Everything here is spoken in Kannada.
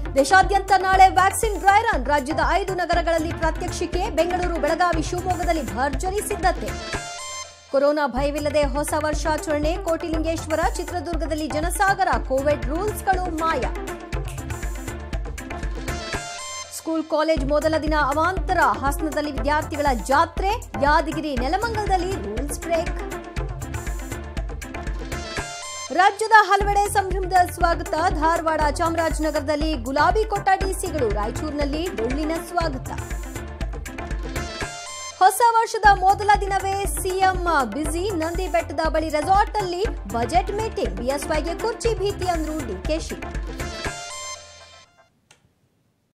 ದೇಶಾದ್ಯಂತ ನಾಳೆ ವ್ಯಾಕ್ಸಿನ್ ಡ್ರೈ ರನ್ ರಾಜ್ಯದ ಐದು ನಗರಗಳಲ್ಲಿ ಪ್ರಾತ್ಯಕ್ಷಿಕೆ ಬೆಂಗಳೂರು ಬೆಳಗಾವಿ ಶಿವಮೊಗ್ಗದಲ್ಲಿ ಭರ್ಜರಿ ಸಿದ್ಧತೆ ಕೊರೋನಾ ಭಯವಿಲ್ಲದೆ ಹೊಸ ವರ್ಷಾಚರಣೆ ಕೋಟಿಲಿಂಗೇಶ್ವರ ಚಿತ್ರದುರ್ಗದಲ್ಲಿ ಜನಸಾಗರ ಕೋವಿಡ್ ರೂಲ್ಸ್ಗಳು ಮಾಯ ಸ್ಕೂಲ್ ಕಾಲೇಜ್ ಮೊದಲ ದಿನ ಅವಾಂತರ ಹಾಸನದಲ್ಲಿ ವಿದ್ಯಾರ್ಥಿಗಳ ಜಾತ್ರೆ ಯಾದಗಿರಿ ನೆಲಮಂಗಲದಲ್ಲಿ ರೂಲ್ಸ್ ಬ್ರೇಕ್ ರಾಜ್ಯದ ಹಲವೆಡೆ ಸಂಭ್ರಮದ ಸ್ವಾಗತ ಧಾರವಾಡ ಚಾಮರಾಜನಗರದಲ್ಲಿ ಗುಲಾಬಿ ಕೊಟ್ಟ ಡಿಸಿಗಳು ರಾಯಚೂರಿನಲ್ಲಿ ಡೊಳ್ಳಿನ ಸ್ವಾಗತ ಹೊಸ ವರ್ಷದ ಮೊದಲ ದಿನವೇ ಸಿಎಂ ಬ್ಯುಸಿ ನಂದಿ ಬೆಟ್ಟದ ಬಳಿ ರೆಸಾರ್ಟ್ ಅಲ್ಲಿ ಬಜೆಟ್ ಮೀಟಿಂಗ್ ಬಿಎಸ್ವೈಗೆ ಕುರ್ಚಿ ಭೀತಿ ಅಂದ್ರು ಡಿಕೆಶಿ